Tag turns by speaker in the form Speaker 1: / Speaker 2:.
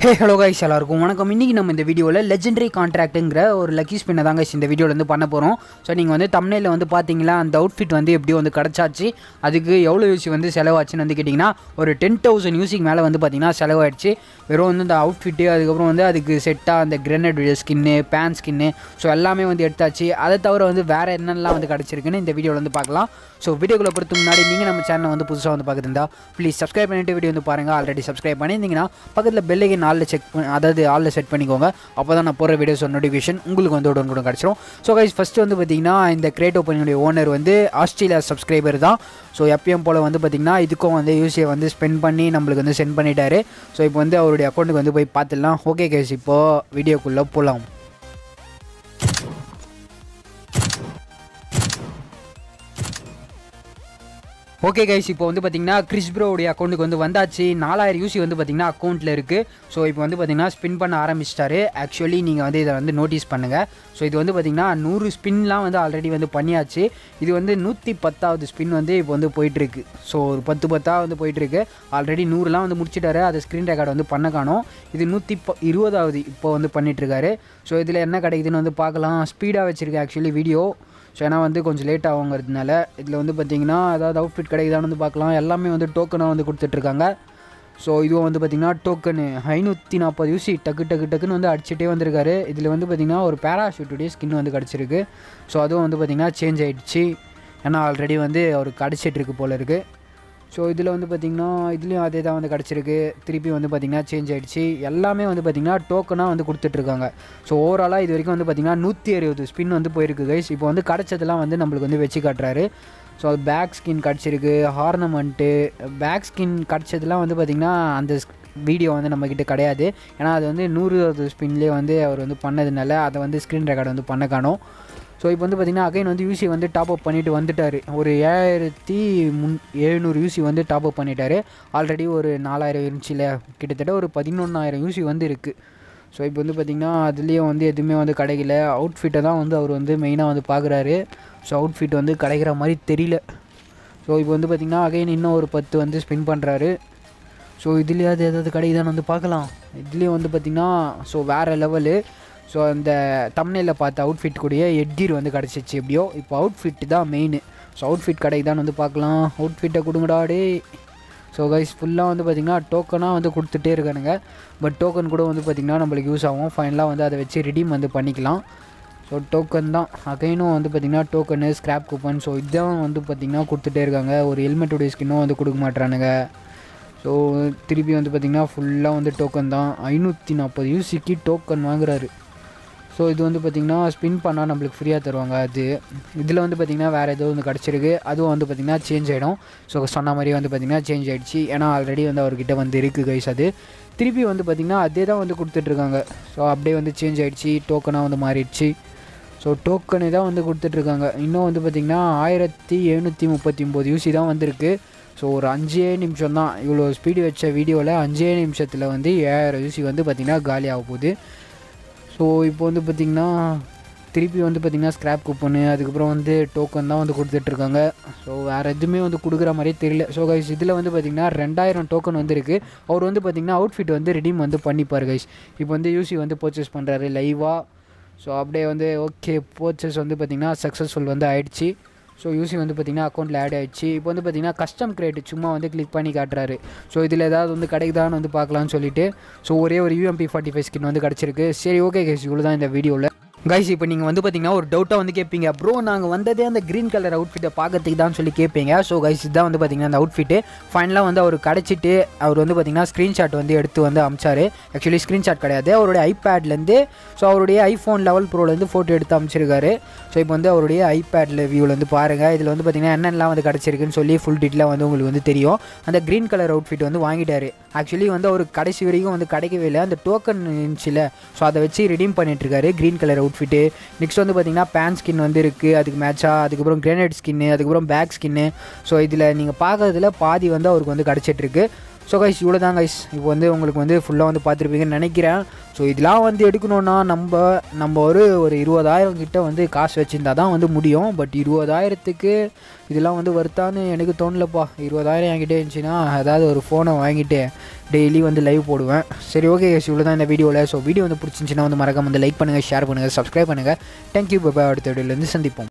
Speaker 1: hey hello guys எல்லாருக்கும் வணக்கம் இன்றைக்கி நம்ம இந்த வீடியோவில் லெஜெண்டரி கான்ட்ராக்ட்டுங்கிற ஒரு லக்கி ஸ்பின்னை தான் guys இந்த வீடியோவில் வந்து பண்ண போகிறோம் ஸோ நீங்கள் வந்து தமிழில் வந்து பார்த்தீங்களா அந்த அவுட்ஃபிட் வந்து எப்படி வந்து கிடச்சாச்சு அதுக்கு எவ்வளோ யூசி வந்து செலவாச்சுன்னு வந்து கேட்டிங்கன்னா ஒரு டென் தௌசண்ட் யூசிக்கு மேலே வந்து பார்த்தீங்கன்னா செலவாயிடுச்சு வெறும் வந்து இந்த அவுட்ஃபிட்டு அதுக்கப்புறம் வந்து அதுக்கு செட்டாக அந்த கிரனேட் ஸ்கின்னு பேன் ஸ்கின்னு ஸோ எல்லாமே வந்து எடுத்தாச்சு அதை தவிர வந்து வேறு என்னென்னலாம் வந்து கிடச்சிருக்குன்னு இந்த வீடியோவில் வந்து பார்க்கலாம் ஸோ வீடியோக்குள்ளே பொறுத்து முன்னாடி நீங்கள் நம்ம சேனலை வந்து புதுசாக வந்து பார்க்குறதா ப்ளீஸ் சப்ஸ்கிரைப் பண்ணிட்டு வீடியோ வந்து பாருங்கள் ஆல்ரெடி சப்ஸ்கிரைப் பண்ணியிருந்தீங்கன்னா பக்கத்தில் பெல்லைக்கு நாளில் செக் பண்ணி அதாவது ஆளில் செட் பண்ணிக்கோங்க அப்போ தான் நான் போகிற வீடியோஸ் நோட்டிஃபிகேஷன் உங்களுக்கு வந்து உடனே கூட கிடச்சிரும் ஸோ கைஸ் ஃபஸ்ட்டு வந்து பார்த்தீங்கன்னா இந்த கிரேட் ஓப்பனினுடைய ஓனர் வந்து ஆஸ்திரேலியா சப்ஸ்கிரைபர் தான் ஸோ எப்பயும் போல் வந்து பார்த்திங்கன்னா இதுக்கும் வந்து யூசியை வந்து ஸ்பெண்ட் பண்ணி நம்மளுக்கு வந்து சென்ட் பண்ணிட்டாரு ஸோ இப்போ வந்து அவருடைய அக்கௌண்ட்டுக்கு வந்து போய் பார்த்துடலாம் ஓகே கைஸ் இப்போது வீடியோக்குள்ளே போகலாம் ஓகே கைஸ் இப்போ வந்து பார்த்தீங்கன்னா கிறிஸ் ப்ரோவுடைய அக்கௌண்ட்டுக்கு வந்து வந்தாச்சு நாலாயிரம் யூசி வந்து பார்த்தீங்கன்னா அக்கௌண்ட்டில் இருக்குது ஸோ இப்போ வந்து பார்த்தீங்கன்னா ஸ்பின் பண்ண ஆரம்பிச்சிட்டாரு ஆக்சுவலி நீங்கள் வந்து இதை வந்து நோட்டீஸ் பண்ணுங்கள் ஸோ இது வந்து பார்த்தீங்கன்னா நூறு ஸ்பின்லாம் வந்து ஆல்ரெடி வந்து பண்ணியாச்சு இது வந்து நூற்றி பத்தாவது ஸ்பின் வந்து இப்போ வந்து போயிட்டுருக்கு ஸோ ஒரு பத்து பத்தாக வந்து போயிட்டுருக்கு ஆல்ரெடி நூறுலாம் வந்து முடிச்சிட்டாரு அதை ஸ்க்ரீன் ரெக்கார்டு வந்து பண்ண காணோம் இது நூற்றி ப இருபதாவது இப்போ வந்து பண்ணிகிட்ருக்காரு ஸோ இதில் என்ன கிடைக்குதுன்னு வந்து பார்க்கலாம் ஸ்பீடாக வச்சுருக்கேன் ஆக்சுவலி வீடியோ ஸோ ஏன்னா வந்து கொஞ்சம் லேட் ஆகுங்கிறதுனால இதில் வந்து பார்த்தீங்கன்னா ஏதாவது அவுட்ஃபிட் கிடைக்குதான்னு வந்து பார்க்கலாம் எல்லாமே வந்து டோக்கனாக வந்து கொடுத்துட்ருக்காங்க ஸோ இதுவும் வந்து பார்த்திங்கன்னா டோக்கனு ஐநூற்றி நாற்பது யூசி டக்கு டக்கு டக்குன்னு வந்து அடிச்சுட்டே வந்திருக்காரு இதில் வந்து பார்த்திங்கன்னா ஒரு பேராஷூட்டுடைய ஸ்கின் வந்து கிடச்சிருக்கு ஸோ அதுவும் வந்து பார்த்திங்கன்னா சேஞ்ச் ஆகிடுச்சு ஏன்னா ஆல்ரெடி வந்து அவருக்கு கிடச்சிட்டு இருக்கு போல இருக்குது ஸோ இதில் வந்து பார்த்திங்கன்னா இதுலேயும் அதே தான் வந்து கிடச்சிருக்கு திருப்பி வந்து பார்த்திங்கன்னா சேஞ்ச் ஆகிடுச்சு எல்லாமே வந்து பார்த்திங்கன்னா டோக்கனாக வந்து கொடுத்துட்ருக்காங்க ஸோ ஓவராலாக இது வரைக்கும் வந்து பார்த்திங்கன்னா நூற்றி அறுபது ஸ்பின் வந்து போயிருக்கு கைஸ் இப்போ வந்து கிடச்சதெல்லாம் வந்து நம்மளுக்கு வந்து வச்சு காட்டுறாரு ஸோ அது பேக் ஸ்கின் கிடச்சிருக்கு ஹார்னமெண்ட்டு பேக் ஸ்கின் கிடச்சதுலாம் வந்து பார்த்திங்கன்னா அந்த வீடியோ வந்து நம்மக்கிட்ட கிடையாது ஏன்னா அது வந்து நூறு ஸ்பின்லேயே வந்து அவர் வந்து பண்ணதுனால அதை வந்து ஸ்க்ரீன் ரெக்கார்டு வந்து பண்ண காணும் ஸோ இப்போ வந்து பார்த்திங்கன்னா அகைன் வந்து யூசி வந்து டாப் அப் பண்ணிட்டு வந்துட்டார் ஒரு ஏழாயிரத்தி முன் எழுநூறு யூசி வந்து டாப் அப் பண்ணிட்டாரு ஆல்ரெடி ஒரு நாலாயிரம் இருந்துச்சுல கிட்டத்தட்ட ஒரு பதினொன்றாயிரம் யூசி வந்து இருக்குது ஸோ இப்போ வந்து பார்த்திங்கன்னா அதுலேயும் வந்து எதுவுமே வந்து கிடைக்கல அவுட்ஃபிட்டை தான் வந்து அவர் வந்து மெயினாக வந்து பார்க்குறாரு ஸோ அவுட்ஃபிட் வந்து கிடைக்கிற மாதிரி தெரியல ஸோ இப்போ வந்து பார்த்திங்கன்னா அகைன் இன்னும் ஒரு பத்து வந்து ஸ்பின் பண்ணுறாரு ஸோ இதுலேயாவது ஏதாவது கிடைக்குதான்னு வந்து பார்க்கலாம் இதுலேயும் வந்து பார்த்திங்கன்னா ஸோ வேறு லெவலு ஸோ அந்த தமிழில் பார்த்த அவுட்ஃபிட் கூடிய எட்கீர் வந்து கிடச்சிச்சு எப்படியோ இப்போ அவுட்ஃபிட் தான் மெயின் ஸோ அவுட்ஃபிட் கிடைக்குதான்னு வந்து பார்க்கலாம் அவுட்ஃபிட்டை கொடுங்கடா டே ஸோ கைஸ் ஃபுல்லாக வந்து பார்த்திங்கன்னா டோக்கனாக வந்து கொடுத்துட்டே இருக்கானுங்க பட் டோக்கன் கூட வந்து பார்த்திங்கன்னா நம்மளுக்கு யூஸ் ஆகும் ஃபைனலாக வந்து அதை வச்சு ரிடீம் வந்து பண்ணிக்கலாம் ஸோ டோக்கன் தான் அகைனும் வந்து பார்த்திங்கன்னா டோக்கனு ஸ்க்ராப் கூப்பன் ஸோ இதான் வந்து பார்த்திங்கன்னா கொடுத்துட்டே இருக்காங்க ஒரு ஹெல்மெட்டுடைய ஸ்கின்னும் வந்து கொடுக்க மாட்றானுங்க ஸோ திருப்பி வந்து பார்த்திங்கன்னா ஃபுல்லாக வந்து டோக்கன் தான் ஐநூற்றி நாற்பது யூசிக்கு டோக்கன் வாங்குறாரு ஸோ இது வந்து பார்த்திங்கன்னா ஸ்பின் பண்ணால் நம்மளுக்கு ஃப்ரீயாக தருவாங்க அது இதில் வந்து பார்த்திங்கன்னா வேறு ஏதோ வந்து கிடச்சிருக்கு அதுவும் வந்து பார்த்திங்கன்னா சேஞ்ச் ஆகிடும் ஸோ சொன்ன மாதிரி வந்து பார்த்திங்கன்னா சேஞ்ச் ஆகிடுச்சு ஏன்னா ஆல்ரெடி வந்து அவர்கிட்ட வந்து இருக்குது கைஸ் அது திருப்பி வந்து பார்த்திங்கன்னா அதே தான் வந்து கொடுத்துட்ருக்காங்க ஸோ அப்படியே வந்து சேஞ்ச் ஆகிடுச்சு டோக்கனாக வந்து மாறிடுச்சு ஸோ டோக்கனு தான் வந்து கொடுத்துட்ருக்காங்க இன்னும் வந்து பார்த்திங்கன்னா ஆயிரத்தி எழுநூற்றி முப்பத்தி ஒம்பது யூசி தான் வந்திருக்கு ஸோ ஒரு அஞ்சே நிமிஷம் தான் இவ்வளோ ஸ்பீடு வச்ச வீடியோவில் அஞ்சே நிமிஷத்தில் வந்து ஏழாயிரம் யூசி வந்து பார்த்திங்கன்னா காலி ஆக போகுது ஸோ இப்போ வந்து பார்த்திங்கன்னா திருப்பி வந்து பார்த்திங்கன்னா ஸ்க்ராப் கூப்பனு அதுக்கப்புறம் வந்து டோக்கன் தான் வந்து கொடுத்துட்ருக்காங்க ஸோ வேறு எதுவுமே வந்து கொடுக்குற மாதிரியே தெரியல ஸோ கைஸ் இதில் வந்து பார்த்திங்கன்னா ரெண்டாயிரம் டோக்கன் வந்து இருக்குது அவர் வந்து பார்த்திங்கன்னா அவுட்ஃபிட் வந்து ரிடீம் வந்து பண்ணிப்பார் கைஸ் இப்போ வந்து யூசி வந்து பர்ச்சேஸ் பண்ணுறாரு லைவாக ஸோ அப்படியே வந்து ஓகே பர்ச்சேஸ் வந்து பார்த்திங்கன்னா சக்ஸஸ்ஃபுல் வந்து ஆயிடுச்சு ஸோ யூசி வந்து பார்த்திங்கன்னா அக்கௌண்ட்டில் ஆட் ஆகிடுச்சு இப்போ வந்து பார்த்திங்கன்னா கஸ்டம் கிரியேட் சும்மா வந்து கிளிக் பண்ணி காட்டுறாரு ஸோ இதில் ஏதாவது வந்து கிடைக்குதான்னு வந்து பார்க்கலான்னு சொல்லிட்டு ஸோ ஒரே ஒரு யூஎம்பி ஃபார்ட்டி ஃபைவ் ஸ்கின் வந்து கிடச்சிருக்கு சரி ஓகே கேஸ் இவ்வளோ தான் இந்த வீடியோவில் கைஸ் இப்போ நீங்கள் வந்து பார்த்தீங்கன்னா ஒரு டவுட்டாக வந்து கேட்பீங்க ப்ரோ நாங்கள் வந்ததே அந்த க்ரீன் கலர் அவுட்ஃபிட்டை பார்க்கறதுக்கு தான் சொல்லி கேட்பீங்க ஸோ கைஸ் இதுதான் வந்து பார்த்தீங்கன்னா அந்த அவுட்ஃபிட்டு ஃபைனலாக வந்து அவர் கிடச்சிட்டு அவர் வந்து பார்த்தீங்கன்னா ஸ்க்ரீன்ஷாட் வந்து எடுத்து வந்து அமிச்சார் ஆக்சுவலி ஸ்க்ரீன்ஷாட் கிடையாது அவருடைய ஐபேட்லேருந்து ஸோ அவருடைய ஐஃபோன் லெவல் ப்ரோலேருந்து ஃபோட்டோ எடுத்து அமிச்சிருக்காரு ஸோ இப்போ வந்து அவருடைய ஐபேடில் வியூவில் வந்து பாருங்கள் இதில் வந்து பார்த்தீங்கன்னா என்னென்னலாம் வந்து கிடச்சிருக்குன்னு சொல்லி ஃபுல் டீட்டெயிலாக வந்து உங்களுக்கு வந்து தெரியும் அந்த க்ரீன் கலர் அவுட்ஃபிட் வந்து வாங்கிட்டாரு ஆக்சுவலி வந்து அவர் கடைசி வரைக்கும் வந்து கிடைக்கவே இல்லை அந்த டோக்கன் இருந்துச்சுல ஸோ அதை வச்சு ரிடீம் பண்ணிட்டுருக்காரு க்ரீன் கலர் அவுட்ஃபிட்டு நெக்ஸ்ட் வந்து பார்த்திங்கன்னா பேன் ஸ்கின் வந்து இருக்குது அதுக்கு மேட்சாக அதுக்கப்புறம் கிரேனைட் ஸ்கின்னு அதுக்கப்புறம் பேக் ஸ்கின்னு ஸோ இதில் நீங்கள் பார்க்குறதுல பாதி வந்து அவருக்கு வந்து கிடச்சிட்ருக்கு ஸோ கைஸ் இவ்வளோ தான் கைஸ் இப்போ வந்து உங்களுக்கு வந்து ஃபுல்லாக வந்து பார்த்துருப்பீங்கன்னு நினைக்கிறேன் ஸோ இதெல்லாம் வந்து எடுக்கணுன்னா நம்ம நம்ம ஒரு ஒரு இருபதாயிரம் கிட்ட வந்து காசு வச்சுருந்தா தான் வந்து முடியும் பட் இருபதாயிரத்துக்கு இதெல்லாம் வந்து வருத்தான்னு எனக்கு தோணலப்பா இருபதாயிரம் என்கிட்ட இருந்துச்சுன்னா ஏதாவது ஒரு ஃபோனை வாங்கிட்டு டெய்லி வந்து லைவ் போடுவேன் சரி ஓகே கைஸ் இவ்வளோ தான் இந்த வீடியோவில் ஸோ வீடியோ வந்து பிடிச்சிருந்துச்சின்னா வந்து மறக்காம வந்து லைக் பண்ணுங்கள் ஷேர் பண்ணுங்கள் சப்ஸ்கிரைப் பண்ணுங்கள் தேங்க்யூ பாபா அடுத்த வீடியோலேருந்து சந்திப்போம்